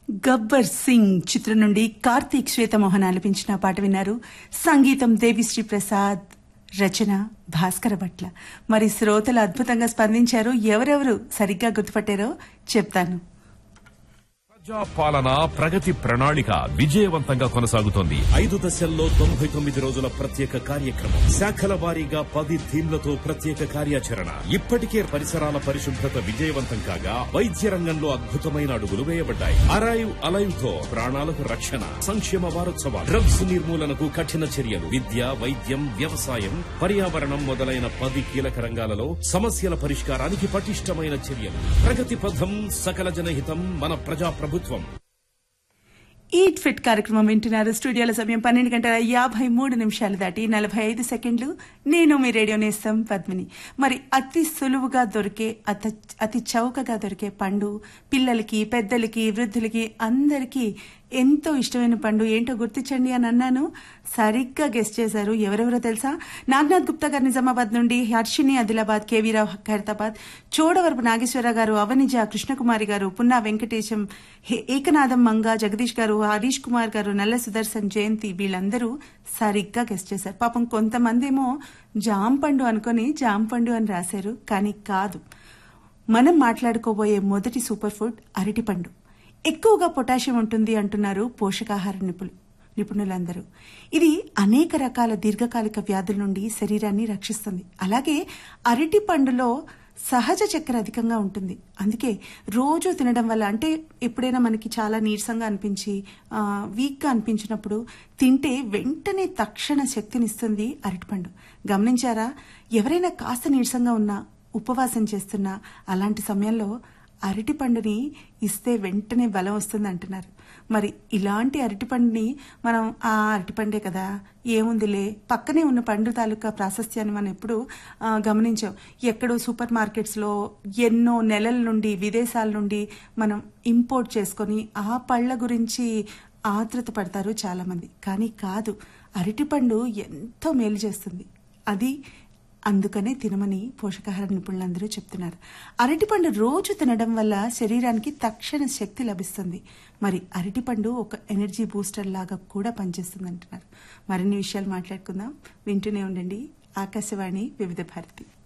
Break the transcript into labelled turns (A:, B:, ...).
A: గబ్బర్ సింగ్ చిత్రం నుండి కార్తీక్ శ్వేతమోహన్ ఆలపించిన పాట విన్నారు సంగీతం దేవిశ్రీ ప్రసాద్ రచన భాస్కర భట్ల మరి శ్రోతలు అద్భుతంగా స్పందించారు ఎవరెవరు సరిగ్గా గుర్తుపట్టారో చెప్తాను
B: ప్రజా పాలన ప్రగతి ప్రణాళిక విజయవంతంగా కొనసాగుతోంది
C: ఐదు దశల్లో తొంభై తొమ్మిది రోజుల ప్రత్యేక కార్యక్రమం శాఖల వారీగా పది థీమ్లతో ప్రత్యేక కార్యాచరణ ఇప్పటికే పరిసరాల పరిశుభ్రత విజయవంతం కాగా వైద్య రంగంలో అద్భుతమైన అడుగులు వేయబడ్డాయి అరైవ్ అలైవ్ తో ప్రాణాలకు రక్షణ సంక్షేమ వారోత్సవాలు డ్రగ్స్ నిర్మూలనకు కఠిన చర్యలు విద్య వైద్యం వ్యవసాయం పర్యావరణం మొదలైన పది కీలక రంగాలలో సమస్యల పరిష్కారానికి పటిష్టమైన చర్యలు ప్రగతి పథం సకల జనహితం మన ప్రజా ప్రభుత్వం
A: ఈట్ ఫిట్ కార్యక్రమం వింటున్నారు స్టూడియోల సమయం పన్నెండు గంటల యాభై మూడు నిమిషాలు దాటి నలభై ఐదు సెకండ్లు నేను మీ రేడియో నేస్తం పద్మిని మరి అతి సులువుగా దొరికే అత అతి చౌకగా దొరికే పండు పిల్లలకి పెద్దలకి వృద్ధులకి అందరికీ ఎంతో ఇష్టమైన పండు ఏంటో గుర్తించండి అని అన్నాను సరిగ్గా గెస్ట్ చేశారు ఎవరెవరో తెలుసా నాగనాథ్ గుప్తా గారు నిజామాబాద్ నుండి హర్షిని ఆదిలాబాద్ కేవీరావు ఖైరతాబాద్ చోడవరపు నాగేశ్వర గారు అవనిజ కృష్ణకుమారి గారు పున్నా వెంకటేశం హే- ఏకనాథం మంగ జగదీష్ గారు హరీష్ కుమార్ గారు నల్ల సుదర్శన్ జయంతి వీళ్ళందరూ సరిగ్గా గెస్ట్ చేశారు పాపం కొంతమంది ఏమో జామ పండు అనుకొని జామ పండు అని రాశారు కానీ కాదు మనం మాట్లాడుకోబోయే మొదటి సూపర్ ఫుడ్ అరటిపండు ఎక్కువగా పొటాషియం ఉంటుంది అంటున్నారు పోషకాహార నిపుణులు నిపుణులందరూ ఇది అనేక రకాల దీర్ఘకాలిక వ్యాధుల నుండి శరీరాన్ని రక్షిస్తుంది అలాగే అరటి పండులో సహజ చక్కెర అధికంగా ఉంటుంది అందుకే రోజు తినడం వల్ల అంటే ఎప్పుడైనా మనకి చాలా నీరసంగా అనిపించి ఆ, వీక్గా అనిపించినప్పుడు తింటే వెంటనే తక్షణ శక్తినిస్తుంది అరటిపండు గమనించారా ఎవరైనా కాస్త నీరసంగా ఉన్నా ఉపవాసం చేస్తున్నా అలాంటి సమయంలో అరటి పండుని ఇస్తే వెంటనే బలం వస్తుంది అంటున్నారు మరి ఇలాంటి అరటిపండుని మనం ఆ అరటిపండే కదా ఏముందిలే పక్కనే ఉన్న పండు తాలూకా ప్రాశస్త్యాన్ని మనం ఎప్పుడు ఆ, గమనించాం ఎక్కడో సూపర్ మార్కెట్స్లో ఎన్నో నెలల నుండి విదేశాల నుండి మనం ఇంపోర్ట్ చేసుకొని ఆ పళ్ళ గురించి ఆతృత పడతారు చాలామంది కానీ కాదు అరటిపండు ఎంతో మేలు చేస్తుంది అది అందుకనే తినమని పోషకాహార నిపుణులందరూ చెప్తున్నారు అరటిపండు రోజు తినడం వల్ల శరీరానికి తక్షణ శక్తి లభిస్తుంది మరి అరటిపండు ఒక ఎనర్జీ బూస్టర్ లాగా కూడా పనిచేస్తుంది అంటున్నారు మరిన్ని విషయాలు మాట్లాడుకుందాం వింటూనే ఉండండి ఆకాశవాణి వివిధ భారతి